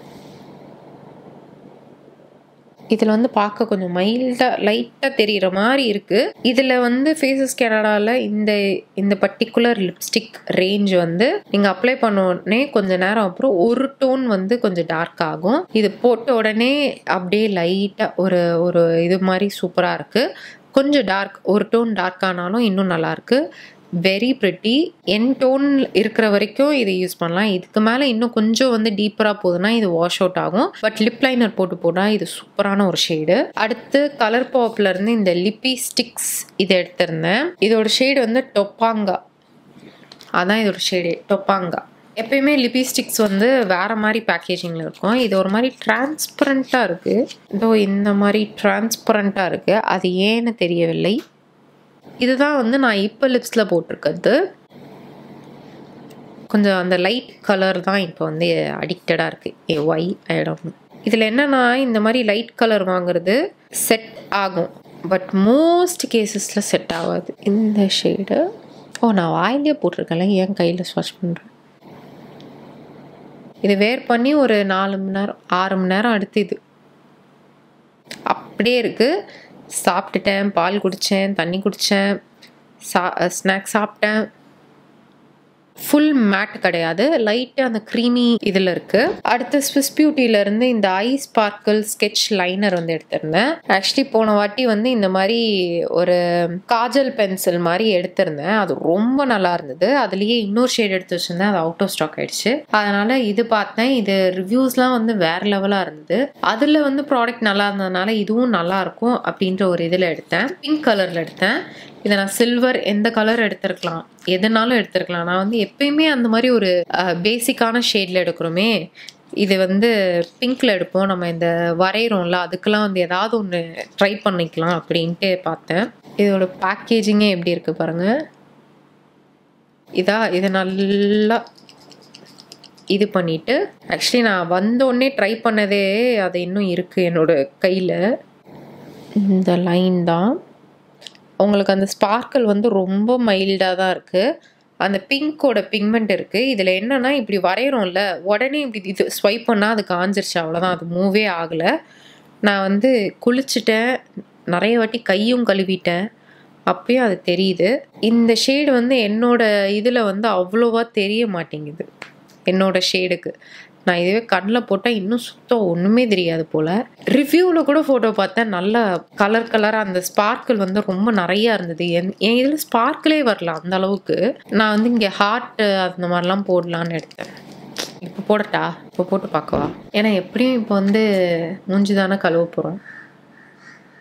இதில் வந்து பார்க்க கொஞ்சம் மைல்டாக லைட்டாக தெரிகிற மாதிரி இருக்குது இதில் வந்து ஃபேஸஸ் கனடாவில் இந்த இந்த பர்டிகுலர் லிப்ஸ்டிக் ரேஞ்ச் வந்து நீங்கள் அப்ளை பண்ண உடனே கொஞ்ச நேரம் அப்புறம் ஒரு டோன் வந்து கொஞ்சம் டார்க் ஆகும் இது போட்ட உடனே அப்படியே லைட்டாக ஒரு ஒரு இது மாதிரி சூப்பராக இருக்குது கொஞ்சம் டார்க் ஒரு டோன் டார்க் ஆனாலும் இன்னும் நல்லாயிருக்கு வெரி ப்ரிட்டி என் டோன் இருக்கிற வரைக்கும் இதை யூஸ் பண்ணலாம் இதுக்கு மேலே இன்னும் கொஞ்சம் வந்து டீப்பராக போகுதுன்னா இது வாஷ் அவுட் ஆகும் பட் லிப் லைனர் போட்டு போனால் இது சூப்பரான ஒரு ஷேடு அடுத்து கலர் பாப்ல இருந்து இந்த லிப்பி ஸ்டிக்ஸ் இதை எடுத்திருந்தேன் இதோட ஷேடு வந்து டொப்பாங்கா அதான் இதோட ஷேடு டொப்பாங்கா எப்பயுமே லிப்ஸ்டிக்ஸ் வந்து வேற மாதிரி பேக்கேஜிங்கில் இருக்கும் இது ஒரு மாதிரி டிரான்ஸ்பரண்ட்டாக இருக்குது இதோ இந்த மாதிரி டிரான்ஸ்பரண்ட்டாக இருக்குது அது ஏன்னு தெரியவில்லை இதுதான் வந்து நான் இப்போ லிப்ஸில் போட்டிருக்கிறது கொஞ்சம் அந்த லைட் கலர் தான் இப்போ வந்து அடிக்டடாக இருக்குது ஏ ஒய் ஐடம் இதில் என்னன்னா இந்த மாதிரி லைட் கலர் வாங்குறது செட் ஆகும் பட் மோஸ்ட் கேசஸில் செட் ஆகாது இந்த ஷேடு ஓ நான் வாயிலே போட்டிருக்கேன்ல ஏன் கையில் ஸ்வாஷ் பண்ணுறேன் இது வேர் பண்ணி ஒரு நாலு மணி நேரம் ஆறு மணி நேரம் அடுத்து இது அப்படியே இருக்குது சாப்பிட்டுட்டேன் பால் குடித்தேன் தண்ணி குடித்தேன் சா ஸ்நாக்ஸ் சாப்பிட்டேன் ஃபுல் மேட் கிடையாது லைட்டாக அந்த க்ரீமி இதில் இருக்குது அடுத்து ஸ்விஸ் பியூட்டியிலேருந்து இந்த ஐ ஸ்பார்க்கிள் ஸ்கெட்ச் லைனர் வந்து எடுத்திருந்தேன் ஆக்சுவலி போன வாட்டி வந்து இந்த மாதிரி ஒரு காஜல் பென்சில் மாதிரி எடுத்திருந்தேன் அது ரொம்ப நல்லா இருந்தது அதுலேயே இன்னொரு ஷேட் எடுத்து வச்சுருந்தேன் அது அவுட் ஆஃப் ஸ்டாக் ஆயிடுச்சு அதனால் இது பார்த்தேன் இது ரிவ்யூஸ்லாம் வந்து வேறு லெவலாக இருந்தது அதில் வந்து ப்ராடக்ட் நல்லா இருந்ததுனால இதுவும் நல்லா இருக்கும் அப்படின்ற ஒரு இதில் எடுத்தேன் பிங்க் கலரில் எடுத்தேன் இதை நான் சில்வர் எந்த கலர் எடுத்திருக்கலாம் எதுனாலும் எடுத்திருக்கலாம் நான் வந்து எப்பயுமே அந்த மாதிரி ஒரு பேசிக்கான ஷேடில் எடுக்கிறோமே இது வந்து பிங்க்ல எடுப்போம் நம்ம இந்த வரைகிறோம்ல அதுக்கெல்லாம் வந்து ஏதாவது ஒன்று ட்ரை பண்ணிக்கலாம் அப்படின்ட்டு பார்த்தேன் இதோட பேக்கேஜிங்கே எப்படி இருக்கு பாருங்க இதா இதை நல்லா இது பண்ணிட்டு ஆக்சுவலி நான் வந்தோடனே ட்ரை பண்ணதே அது இன்னும் இருக்குது என்னோட கையில் இந்த லைன் தான் உங்களுக்கு அந்த ஸ்பார்க்கிள் வந்து ரொம்ப மைல்டாக தான் இருக்குது அந்த பிங்கோட பிக்மெண்ட் இருக்குது இதில் என்னென்னா இப்படி வரைகிறோம்ல உடனே இப்படி இது ஸ்வைப் பண்ணால் அது காஞ்சிருச்சு அவ்வளோதான் அது மூவே ஆகலை நான் வந்து குளிச்சுட்டேன் நிறைய வாட்டி கையும் கழுவிட்டேன் அப்பயும் அது தெரியுது இந்த ஷேடு வந்து என்னோட இதில் வந்து அவ்வளோவா தெரிய மாட்டேங்குது என்னோட ஷேடுக்கு நான் இதுவே கண்ணில் போட்டால் இன்னும் சுத்தம் ஒன்றுமே தெரியாது போல் ரிவ்யூவில் கூட ஃபோட்டோ பார்த்தேன் நல்ல கலர் கலராக அந்த ஸ்பார்க்கிள் வந்து ரொம்ப நிறையா இருந்தது என் என் இதில் ஸ்பார்க்கிளே வரல அந்த அளவுக்கு நான் வந்து இங்கே ஹார்ட் அந்த மாதிரிலாம் போடலான்னு எடுத்தேன் இப்போ போடட்டா இப்போ போட்டு பார்க்கவா ஏன்னா எப்படியும் இப்போ வந்து மூஞ்சி தானே கழுவ போகிறோம்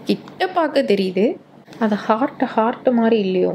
கிட்ட பார்க்க தெரியுது அது ஹார்ட் ஹார்ட் மாதிரி இல்லையோ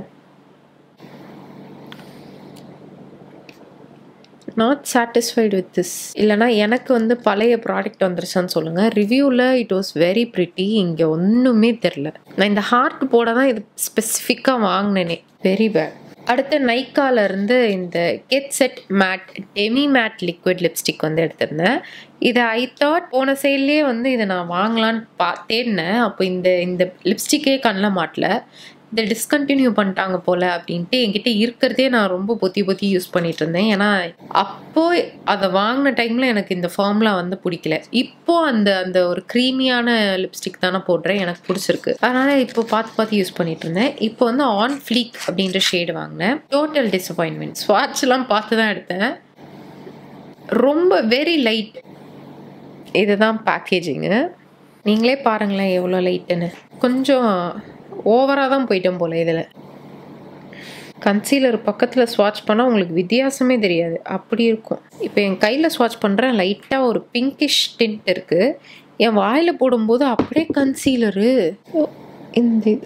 நாட் சாட்டிஸ்ஃபைடு வித் திஸ் இல்லைனா எனக்கு வந்து பழைய ப்ராடக்ட் வந்துருச்சான்னு சொல்லுங்கள் ரிவ்யூவில் இட் வாஸ் வெரி ப்ரிட்டி இங்கே ஒன்றுமே தெரில நான் இந்த ஹார்ட் போட தான் இது ஸ்பெசிஃபிக்காக வாங்கினேனே வெரி பேட் அடுத்து நைக்கால இருந்து இந்த get set matte demi matte liquid lipstick வந்து எடுத்திருந்தேன் இதை ஐ தாட் போன சைட்லேயே வந்து இதை நான் வாங்கலான்னு பா தேடினேன் அப்போ இந்த இந்த லிப்ஸ்டிக்கே கண்ணில் மாட்டல இதை டிஸ்கண்டினியூ பண்ணிட்டாங்க போல அப்படின்ட்டு என்கிட்ட இருக்கிறதே நான் ரொம்ப பொத்தி பொத்தி யூஸ் பண்ணிட்டு இருந்தேன் ஏன்னா அப்போ அதை வாங்கின டைம்ல எனக்கு இந்த ஃபார்ம்லா வந்து பிடிக்கல இப்போ அந்த அந்த ஒரு க்ரீமியான லிப்ஸ்டிக் தானே போடுறேன் எனக்கு பிடிச்சிருக்கு அதனால இப்போ பார்த்து பார்த்து யூஸ் பண்ணிட்டு இருந்தேன் இப்போ வந்து ஆன் ஃப்ளீக் அப்படின்ற ஷேடு வாங்கினேன் டோட்டல் டிசப்பாயின்மெண்ட் ஸ்வாட்ச்லாம் பார்த்து தான் எடுத்தேன் ரொம்ப வெரி லைட் இதுதான் பேக்கேஜிங்கு நீங்களே பாருங்களேன் எவ்வளோ லைட்டுன்னு கொஞ்சம் ஓவராக தான் போயிட்டோம் போல் இதில் கன்சீலர் பக்கத்தில் ஸ்வாட்ச் பண்ணால் உங்களுக்கு வித்தியாசமே தெரியாது அப்படி இருக்கும் இப்போ என் கையில் ஸ்வாட்ச் பண்ணுறேன் லைட்டாக ஒரு பிங்கிஷ் டிண்ட் இருக்குது என் வாயில் போடும்போது அப்படியே கன்சீலரு இந்த இது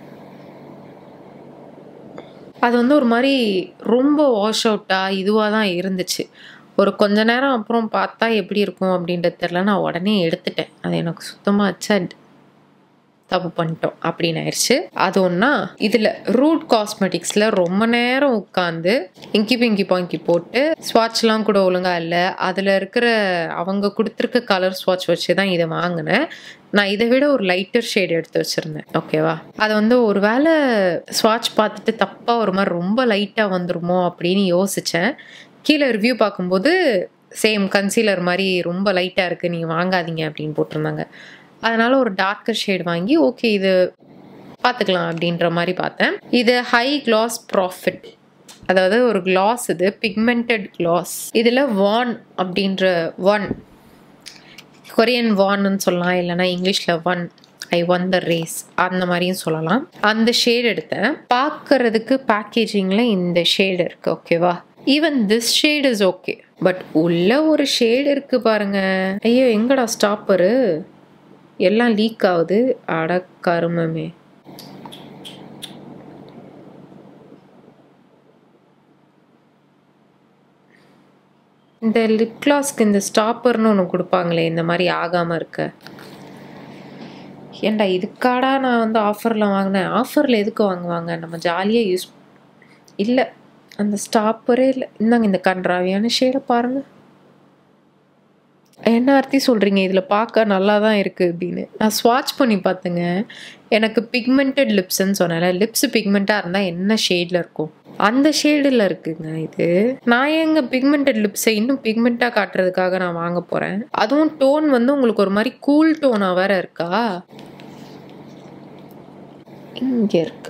அது வந்து ஒரு மாதிரி ரொம்ப வாஷ் அவுட்டாக இதுவாக தான் இருந்துச்சு ஒரு கொஞ்ச நேரம் அப்புறம் பார்த்தா எப்படி இருக்கும் அப்படின்றது தெரில நான் உடனே எடுத்துட்டேன் அது எனக்கு சுத்தமாக வச்சா தப்பு பண்ணிட்டோம் அப்படின்னு ஆயிடுச்சு அது ஒன்றா இதில் ரூட் காஸ்மெட்டிக்ஸில் ரொம்ப நேரம் உட்காந்து இங்கி பிங்கி பாங்கி போட்டு ஸ்வாட்ச்லாம் கூட ஒழுங்காக இல்லை அதில் இருக்கிற அவங்க கொடுத்துருக்க கலர் ஸ்வாட்ச் வச்சு தான் இதை வாங்கினேன் நான் இதை விட ஒரு லைட்டர் ஷேட் எடுத்து வச்சுருந்தேன் ஓகேவா அதை வந்து ஒரு வேளை ஸ்வாட்ச் பார்த்துட்டு தப்பாக ஒரு மாதிரி ரொம்ப லைட்டாக வந்துருமோ அப்படின்னு யோசித்தேன் கீழே ரிவ்யூ பார்க்கும்போது சேம் கன்சீலர் மாதிரி ரொம்ப லைட்டாக இருக்குது நீங்கள் வாங்காதீங்க அப்படின்னு போட்டிருந்தாங்க அதனால் ஒரு டார்க்கர் ஷேட் வாங்கி ஓகே இது பார்த்துக்கலாம் அப்படின்ற மாதிரி பார்த்தேன் இது ஹை கிளாஸ் ப்ராஃபிட் அதாவது ஒரு கிளாஸ் இது பிக்மெண்டட் கிளாஸ் இதில் வான் அப்படின்ற ஒன் கொரியன் வான்னு சொல்லலாம் இல்லைனா இங்கிலீஷில் won I won the race அந்த மாதிரியும் சொல்லலாம் அந்த ஷேட் எடுத்தேன் பார்க்கறதுக்கு பேக்கேஜிங்கில் இந்த ஷேடு இருக்குது ஓகேவா even this shade is okay but உள்ள ஒரு ஷேடு இருக்கு பாருங்க ஐயோ எங்கடா ஸ்டாப்பரு எல்லாம் லீக் ஆகுது அட கருமமே இந்த லிப் கிளாஸ்க்கு இந்த ஸ்டாப்பர்னு ஒன்று கொடுப்பாங்களே இந்த மாதிரி ஆகாமல் இருக்க ஏன்டா இதுக்காடா நான் வந்து ஆஃபரில் வாங்கினேன் ஆஃபரில் எதுக்கு வாங்குவாங்க நம்ம ஜாலியாக யூஸ் இல்லை அந்த ஸ்டாப்பரே இல்லை இந்தாங்க இந்த கன்றாவியான ஷேடை பாருங்கள் என்ன அர்த்தி சொல்கிறீங்க இதில் பார்க்க நல்லா தான் இருக்குது அப்படின்னு நான் ஸ்வாட்ச் பண்ணி பார்த்துங்க எனக்கு பிக்மெண்டட் லிப்ஸ்ன்னு சொன்னேன்ல லிப்ஸ் பிக்மெண்ட்டாக இருந்தால் என்ன ஷேடில் இருக்கும் அந்த ஷேடில் இருக்குங்க இது நான் எங்க பிக்மெண்டட் லிப்ஸை இன்னும் பிக்மெண்ட்டாக காட்டுறதுக்காக நான் வாங்க போகிறேன் அதுவும் டோன் வந்து உங்களுக்கு ஒரு மாதிரி கூல் டோனாக வேற இருக்கா இங்கே இருக்கு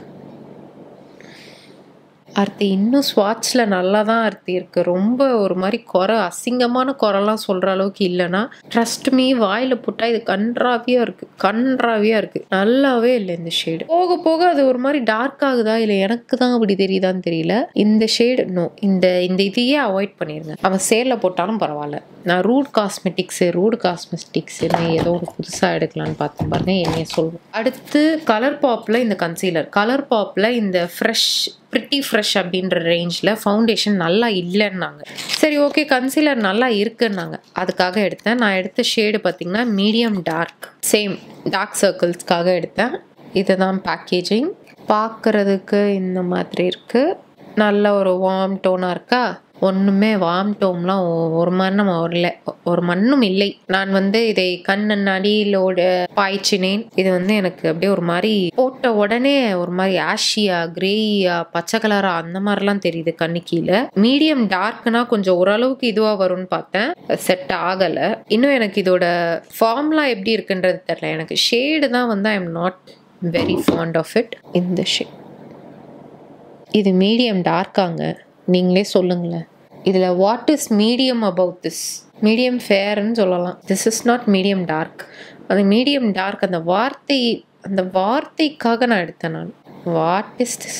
அர்த்தி இன்னும் ஸ்வாட்சில் நல்லா தான் அர்த்தி இருக்கு ரொம்ப ஒரு மாதிரி குறை அசிங்கமான குறைலாம் சொல்கிற அளவுக்கு இல்லைன்னா ட்ரஸ்ட் மீ வாயில் போட்டால் இது கன்றாவியாக இருக்குது கன்றாவியாக இருக்குது நல்லாவே இல்லை இந்த ஷேடு போக போக அது ஒரு மாதிரி டார்க் ஆகுதா இல்லை எனக்கு தான் அப்படி தெரியுதான்னு தெரியல இந்த ஷேடு நோ இந்த இந்த இதையே அவாய்ட் பண்ணிடுங்க அவன் சேலில் போட்டாலும் பரவாயில்ல நான் ரூட் காஸ்மெட்டிக்ஸு ரூட் காஸ்மெட்டிக்ஸ்னு ஏதோ ஒரு புதுசாக எடுக்கலான்னு பார்த்தேன் பாருங்க என்னைய சொல்லுவோம் அடுத்து கலர் பாப்பில் இந்த கன்சீலர் கலர் பாப்பில் இந்த ஃப்ரெஷ் ப்ரிட்டி ஃப்ரெஷ் அப்படின்ற ரேஞ்சில் ஃபவுண்டேஷன் நல்லா இல்லைன்னாங்க சரி ஓகே கன்சீலர் நல்லா இருக்குன்னாங்க அதுக்காக எடுத்தேன் நான் எடுத்த ஷேடு பார்த்தீங்கன்னா மீடியம் டார்க் சேம் டார்க் சர்க்கிள்ஸ்க்காக எடுத்தேன் இதுதான் பேக்கேஜிங் பார்க்குறதுக்கு இந்த மாதிரி இருக்குது நல்ல ஒரு வார்ம் டோனாக இருக்கா ஒன்றுமே வார்ம் டோம்லாம் ஒரு மண்ணும் வரல ஒரு மண்ணும் இல்லை நான் வந்து இதை கண் அடியிலோட பாய்ச்சினேன் இது வந்து எனக்கு அப்படியே ஒரு மாதிரி போட்ட உடனே ஒரு மாதிரி ஆஷியா கிரேயா பச்சை கலரா அந்த மாதிரிலாம் தெரியுது கண்ணு கீழே மீடியம் டார்க்னா கொஞ்சம் ஓரளவுக்கு இதுவாக வரும்னு பார்த்தேன் செட் ஆகலை இன்னும் எனக்கு இதோட ஃபார்ம்லாம் எப்படி இருக்குன்றது தெரில எனக்கு ஷேடு தான் வந்து I am not very fond of it இந்த ஷேட் இது மீடியம் டார்க்காங்க நீங்களே சொல்லுங்களேன் இதில் what is medium about this medium ஃபேர்னு சொல்லலாம் this is not medium dark அந்த மீடியம் டார்க் அந்த வார்த்தை அந்த வார்த்தைக்காக நான் எடுத்தேன் நான் வாட் இஸ் திஸ்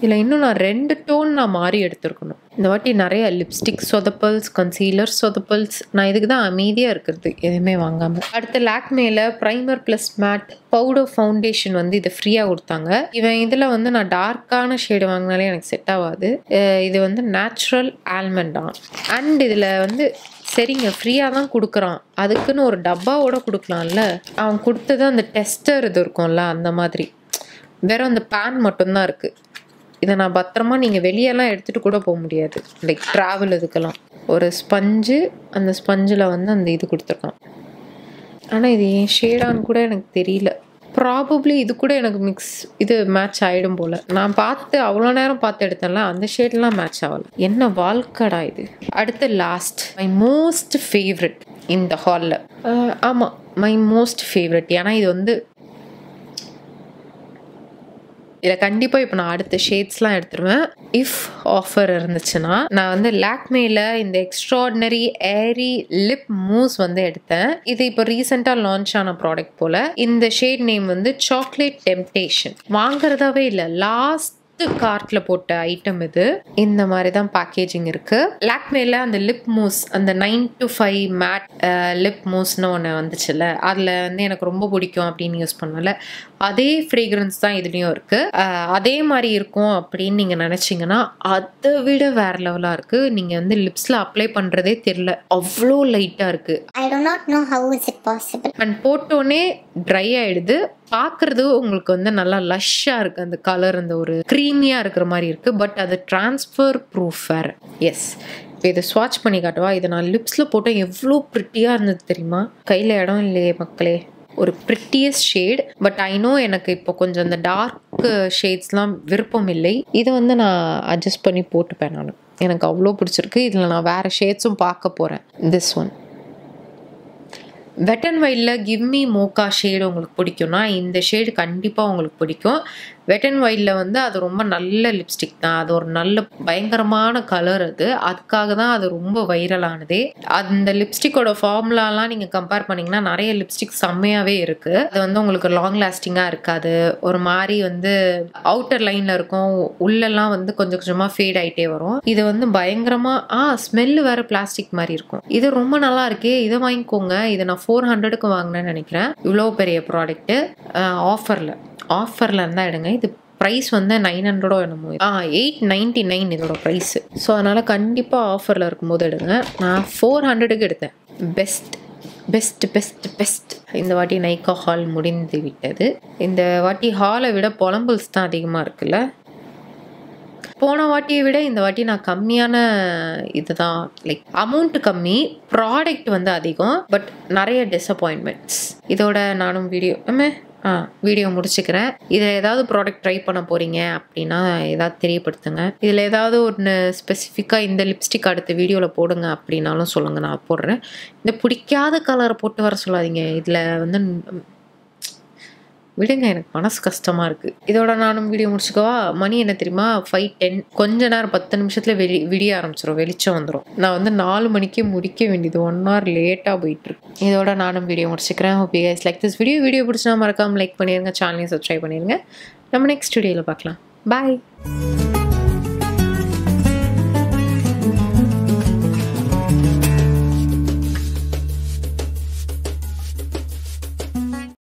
இதில் இன்னும் நான் ரெண்டு டோன் நான் மாறி எடுத்திருக்கணும் இந்த வாட்டி நிறைய லிப்ஸ்டிக் சொதப்பல்ஸ் கன்சீலர் சொதப்பல்ஸ் நான் இதுக்கு தான் அமைதியாக இருக்கிறது எதுவுமே வாங்காமல் அடுத்து லாக்மேல primer plus matte powder foundation வந்து இது ஃப்ரீயாக கொடுத்தாங்க இவன் இதில் வந்து நான் டார்க்கான ஷேடு வாங்கினாலே எனக்கு செட் ஆகாது அஹ் இது வந்து நேச்சுரல் ஆல்மண்டான் அண்ட் இதில் வந்து சரிங்க ஃப்ரீயாக தான் கொடுக்குறான் அதுக்குன்னு ஒரு டப்பாவோட கொடுக்கலாம்ல அவன் கொடுத்தது அந்த டெஸ்டர் இது இருக்கும்ல அந்த மாதிரி வெறும் அந்த பேன் மட்டும்தான் இருக்குது இதை நான் பத்திரமா நீங்கள் வெளியெல்லாம் எடுத்துகிட்டு கூட போக முடியாது லைக் ட்ராவல் இதுக்கெல்லாம் ஒரு ஸ்பஞ்சு அந்த ஸ்பஞ்சில் வந்து அந்த இது கொடுத்துருக்கான் ஆனால் இது ஏன் ஷேடான்னு கூட எனக்கு தெரியல ப்ராபப்ளி இது கூட எனக்கு மிக்ஸ் இது மேட்ச் ஆகிடும் போல் நான் பார்த்து அவ்வளோ நேரம் பார்த்து எடுத்தேன்ல அந்த ஷேட்லாம் மேட்ச் ஆகலை என்ன வாழ்க்கடா இது அடுத்து லாஸ்ட் மை மோஸ்ட் ஃபேவரட் இந்த ஹாலில் ஆமாம் மை மோஸ்ட் ஃபேவரட் ஏன்னா இது வந்து இதில் கண்டிப்பாக இப்போ நான் அடுத்த ஷேட்ஸ்லாம் எடுத்துருவேன் இஃப் ஆஃபர் இருந்துச்சுன்னா நான் வந்து லாக்மேல இந்த எக்ஸ்ட்ராடினரி ஏரி லிப் மூஸ் வந்து எடுத்தேன் இது இப்போ ரீசெண்டாக லான்ச் ஆன ப்ராடக்ட் போல் இந்த ஷேட் நேம் வந்து சாக்லேட் டெம்டேஷன் வாங்குறதாவே இல்லை லாஸ்ட் கார்ட்ல போட்ட ஐட்டம் இது இந்த மாதிரி தான் பேக்கேஜிங் இருக்கு லாக்மேல அந்த லிப் மூஸ் அந்த nine to five matte lip மூஸ்னு ஒன்று வந்துச்சுல்ல அதில் வந்து எனக்கு ரொம்ப பிடிக்கும் அப்படின்னு யூஸ் பண்ணல அதே ஃப்ரேக்ரன்ஸ் தான் இதுலேயும் இருக்கு அஹ் அதே மாதிரி இருக்கும் அப்படின்னு நீங்கள் நினச்சிங்கன்னா அதை விட வேற லெவலாக இருக்கு நீங்கள் வந்து லிப்ஸில் அப்ளை பண்ணுறதே தெரில அவ்வளோ லைட்டாக இருக்கு I do not know how is it possible. And போட்டோன்னே ட்ரை ஆயிடுது பார்க்கறது உங்களுக்கு வந்து நல்லா லஷ்ஷாக இருக்குது அந்த கலர் அந்த ஒரு க்ரீமியாக இருக்கிற மாதிரி இருக்குது பட் அது ட்ரான்ஸ்ஃபர் ப்ரூஃப் வேறு எஸ் இப்போ இதை ஸ்வாட்ச் பண்ணி காட்டுவா இதை நான் லிப்ஸில் போட்டால் எவ்வளோ ப்ரிட்டியாக இருந்தது தெரியுமா கையில் இடம் இல்லையே மக்களே ஒரு prettiest shade but I know எனக்கு இப்போ கொஞ்சம் அந்த டார்க் ஷேட்ஸ்லாம் விருப்பம் இல்லை இதை வந்து நான் அட்ஜஸ்ட் பண்ணி போட்டுப்பேன் நான் எனக்கு அவ்வளோ பிடிச்சிருக்கு இதில் நான் வேறு ஷேட்ஸும் பார்க்க போகிறேன் திஸ் ஒன் வெட் அண்ட் ஒயிட்டில் கிவ் மீ மோக்கா ஷேடு உங்களுக்கு பிடிக்கும்னா இந்த ஷேடு கண்டிப்பாக உங்களுக்கு பிடிக்கும் வெட் அண்ட் ஒயிட்டில் வந்து அது ரொம்ப நல்ல லிப்ஸ்டிக் தான் அது ஒரு நல்ல பயங்கரமான கலர் அது அதுக்காக தான் அது ரொம்ப வைரலானதே அந்த லிப்ஸ்டிக்கோட ஃபார்முலாலாம் நீங்கள் கம்பேர் பண்ணிங்கன்னா நிறைய லிப்ஸ்டிக் செம்மையாகவே இருக்குது அது வந்து உங்களுக்கு லாங் லாஸ்டிங்காக இருக்காது ஒரு மாதிரி வந்து அவுட்டர் லைனில் இருக்கும் உள்ளெல்லாம் வந்து கொஞ்சம் கொஞ்சமாக ஃபேட் ஆகிட்டே வரும் இது வந்து பயங்கரமாக ஆ ஸ்மெல்லு வேறு பிளாஸ்டிக் மாதிரி இருக்கும் இது ரொம்ப நல்லா இருக்கே இதை வாங்கிக்கோங்க இதை நான் ஃபோர் ஹண்ட்ரடுக்கு வாங்கினேன்னு நினைக்கிறேன் இவ்வளோ பெரிய ப்ராடக்ட்டு ஆஃபரில் ஆஃபரில் இருந்தால் எடுங்க இது ப்ரைஸ் வந்து நைன் ஹண்ட்ரடோ என்னமோ ஆ எயிட் நைன்டி நைன் இதோட ப்ரைஸு ஸோ அதனால் கண்டிப்பாக ஆஃபரில் இருக்கும்போது எடுங்க நான் ஃபோர் ஹண்ட்ரடுக்கு எடுத்தேன் பெஸ்ட் பெஸ்ட் பெஸ்ட் பெஸ்ட் இந்த வாட்டி நைக்கா ஹால் முடிந்து விட்டது இந்த வாட்டி ஹாலை விட புலம்பல்ஸ் தான் அதிகமாக இருக்குல்ல போன வாட்டியை விட இந்த வாட்டி நான் கம்மியான இதுதான் லைக் அமௌண்ட் கம்மி ப்ராடக்ட் வந்து அதிகம் பட் நிறைய டிசப்பாயின்மெண்ட்ஸ் இதோட நானும் வீடியோ ஆமே ஆ வீடியோ முடிச்சுக்கிறேன் இதில் ஏதாவது ப்ராடக்ட் ட்ரை பண்ண போகிறீங்க அப்படின்னா ஏதாவது தெரியப்படுத்துங்க இதில் ஏதாவது ஒன்று ஸ்பெசிஃபிக்காக இந்த லிப்ஸ்டிக் அடுத்த வீடியோவில் போடுங்க அப்படின்னாலும் சொல்லுங்கள் நான் போடுறேன் இந்த பிடிக்காத கலரை போட்டு வர சொல்லாதீங்க இதில் வந்து விடுங்க எனக்கு மனசு கஷ்டமாக இருக்குது இதோட நானும் வீடியோ முடிச்சுக்கவா மணி என்ன தெரியுமா ஃபைவ் டென் கொஞ்ச நேரம் பத்து நிமிஷத்தில் வெளி விடிய ஆரம்பிச்சிடும் வெளிச்சம் வந்துடும் நான் வந்து நாலு மணிக்கே முடிக்க வேண்டியது ஒன் ஹவர் லேட்டாக போயிட்டுருக்கு இதோட நானும் வீடியோ முடிச்சுக்கிறேன் hope you guys like this video video பிடிச்சினா மறக்காமல் லைக் பண்ணிடுங்க சேனலையும் சப்ஸ்கிரைப் பண்ணிடுங்க நம்ம நெக்ஸ்ட் வீடியோவில் பார்க்கலாம் பாய்